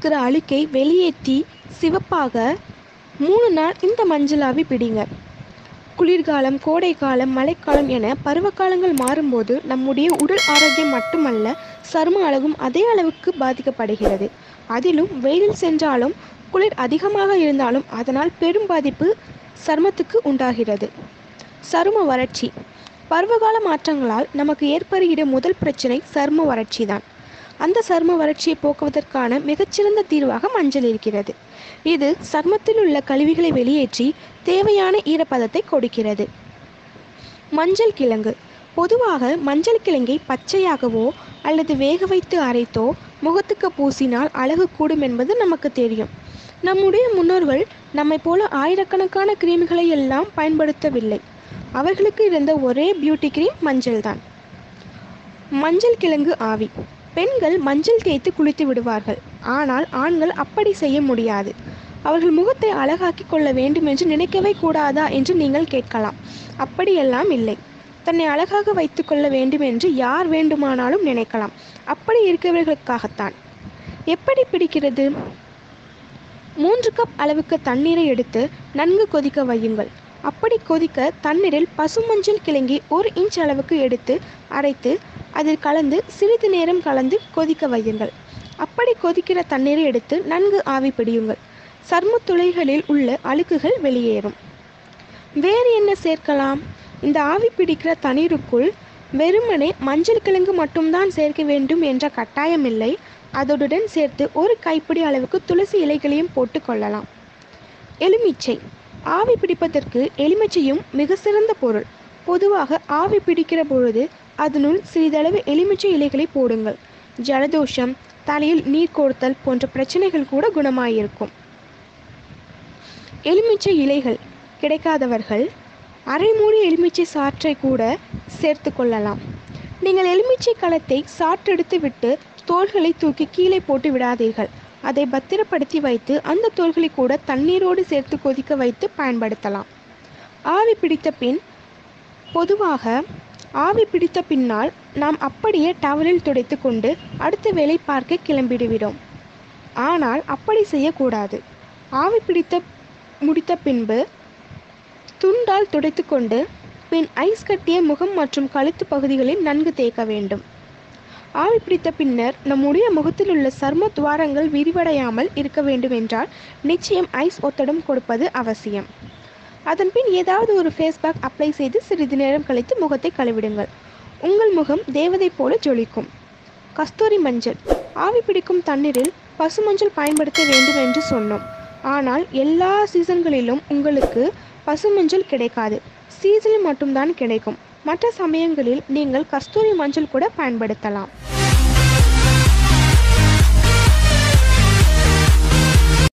இருக்கிற அழுக்கை வெளியேற்றி சிவப்பாக மூணு நாள் இந்த மஞ்சள் ஆவி பிடிங்க குளிர்காலம் கோடைக்காலம் மழைக்காலம் என பருவகாலங்கள் மாறும்போது நம்முடைய உடல் ஆரோக்கியம் மட்டுமல்ல சரும அழகும் அதே அளவுக்கு பாதிக்கப்படுகிறது அதிலும் வெயிலில் சென்றாலும் குளிர் அதிகமாக இருந்தாலும் அதனால் பெரும் பாதிப்பு சருமத்துக்கு உண்டாகிறது சரும வறட்சி பருவகால மாற்றங்களால் நமக்கு ஏற்படுகிற முதல் பிரச்சனை சரும வறட்சி தான் அந்த சரும வறட்சியை போக்குவதற்கான மிகச்சிறந்த தீர்வாக மஞ்சள் இருக்கிறது இது சருமத்தில் உள்ள கழிவுகளை வெளியேற்றி தேவையான ஈரப்பதத்தை கொடுக்கிறது மஞ்சள் கிழங்கு பொதுவாக மஞ்சள் கிழங்கை பச்சையாகவோ அல்லது வேக வைத்து அரைத்தோ முகத்துக்கு பூசினால் அழகு கூடும் என்பது நமக்கு தெரியும் நம்முடைய முன்னோர்கள் நம்மை போல ஆயிரக்கணக்கான கிரீம்களை எல்லாம் பயன்படுத்தவில்லை அவர்களுக்கு இருந்த ஒரே பியூட்டி கிரீம் மஞ்சள் தான் மஞ்சள் கிழங்கு ஆவி பெண்கள் மஞ்சள் தேய்த்து குளித்து விடுவார்கள் ஆனால் ஆண்கள் அப்படி செய்ய முடியாது அவர்கள் முகத்தை அழகாக்கிக் கொள்ள வேண்டும் என்று நினைக்கவே கூடாதா என்று நீங்கள் கேட்கலாம் அப்படியெல்லாம் இல்லை தன்னை அழகாக வைத்துக்கொள்ள வேண்டும் என்று யார் வேண்டுமானாலும் நினைக்கலாம் அப்படி இருக்கிறவர்களுக்காகத்தான் எப்படி பிடிக்கிறது மூன்று கப் அளவுக்கு தண்ணீரை எடுத்து நன்கு கொதிக்க வையுங்கள் அப்படி கொதிக்க தண்ணீரில் பசுமஞ்சள் கிழங்கி ஒரு இன்ச் அளவுக்கு எடுத்து அரைத்து அதில் கலந்து சிறிது நேரம் கலந்து கொதிக்க வையுங்கள் அப்படி கொதிக்கிற தண்ணீரை எடுத்து நன்கு ஆவி பிடியுங்கள் சர்ம துளைகளில் உள்ள அழுக்குகள் வெளியேறும் வேறு என்ன சேர்க்கலாம் இந்த ஆவி பிடிக்கிற தண்ணீருக்குள் வெறுமனே மஞ்சள் கிழங்கு மட்டும்தான் சேர்க்க வேண்டும் என்ற கட்டாயமில்லை அதனுடன் சேர்த்து ஒரு கைப்பிடி அளவுக்கு துளசி இலைகளையும் போட்டு கொள்ளலாம் எலுமிச்சை ஆவி பிடிப்பதற்கு எலுமிச்சையும் மிக சிறந்த பொருள் பொதுவாக ஆவி பிடிக்கிற பொழுது அதனுள் சிறிதளவு எலுமிச்சை இலைகளை போடுங்கள் ஜலதோஷம் தலையில் நீர் கோர்த்தல் போன்ற பிரச்சனைகள் கூட குணமாயிருக்கும் எலுமிச்சை இலைகள் கிடைக்காதவர்கள் அரை மூடி எலுமிச்சை சாற்றை கூட சேர்த்து கொள்ளலாம் நீங்கள் எலுமிச்சை களத்தை சாற்றெடுத்து விட்டு தோள்களை தூக்கி கீழே போட்டு விடாதீர்கள் அதை பத்திரப்படுத்தி வைத்து அந்த தோள்களை கூட தண்ணீரோடு சேர்த்து கொதிக்க வைத்து பயன்படுத்தலாம் ஆவி பிடித்த பின் பொதுவாக ஆவி பிடித்த பின்னால் நாம் அப்படியே டவலில் துடைத்து கொண்டு அடுத்த வேலை பார்க்க கிளம்பிடுகிறோம் ஆனால் அப்படி செய்யக்கூடாது ஆவி பிடித்த முடித்த பின்பு துண்டால் துடைத்துக்கொண்டு பின் ஐஸ் கட்டிய முகம் மற்றும் கழுத்து பகுதிகளில் நன்கு தேய்க்க வேண்டும் ஆவி பிடித்த பின்னர் நம்முடைய முகத்தில் உள்ள சர்ம துவாரங்கள் விரிவடையாமல் இருக்க வேண்டும் என்றால் நிச்சயம் ஐஸ் ஒத்தடம் கொடுப்பது அவசியம் அதன்பின் ஏதாவது ஒரு ஃபேஸ் பேக் அப்ளை செய்து சிறிது நேரம் கழித்து முகத்தை கழுவிடுங்கள் உங்கள் முகம் தேவதை போல ஜொலிக்கும் கஸ்தூரி மஞ்சள் ஆவி பிடிக்கும் தண்ணீரில் பசுமஞ்சள் பயன்படுத்த வேண்டும் என்று சொன்னோம் ஆனால் எல்லா சீசன்களிலும் உங்களுக்கு பசுமஞ்சள் கிடைக்காது சீசனில் மட்டும்தான் கிடைக்கும் மற்ற சமயங்களில் நீங்கள் கஸ்தூரி மஞ்சள் கூட பயன்படுத்தலாம்